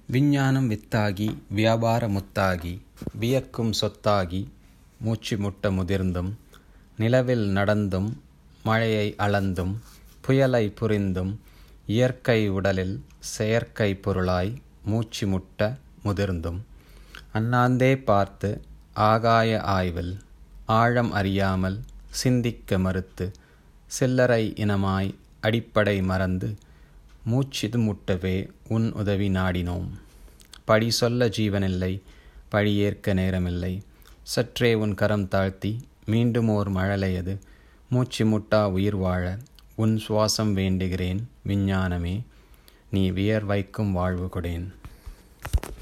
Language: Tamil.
விஞ்ஞானம் வித்தாகி வியாபார முத்தாகி வியக்கும் சொத்தாகி மூச்சு முட்ட முதிர்ந்தும் நிலவில் நடந்தும் மழையை அளந்தும் புயலை புரிந்தும் இயற்கை உடலில் செயற்கை பொருளாய் மூச்சு முட்ட முதிர்ந்தும் அண்ணாந்தே பார்த்து ஆகாய ஆய்வில் ஆழம் அறியாமல் சிந்திக்க மறுத்து சில்லறை இனமாய் அடிப்படை மறந்து மூச்சிது முட்டவே உன் உதவி நாடினோம் படி சொல்ல ஜீவனில்லை பழியேற்க நேரமில்லை சற்றே உன் கரம் தாழ்த்தி மீண்டும் ஓர் மழலையது மூச்சு முட்டா உயிர் வாழ உன் சுவாசம் வேண்டுகிறேன் விஞ்ஞானமே நீ வியர் வைக்கும் வாழ்வு கொடேன்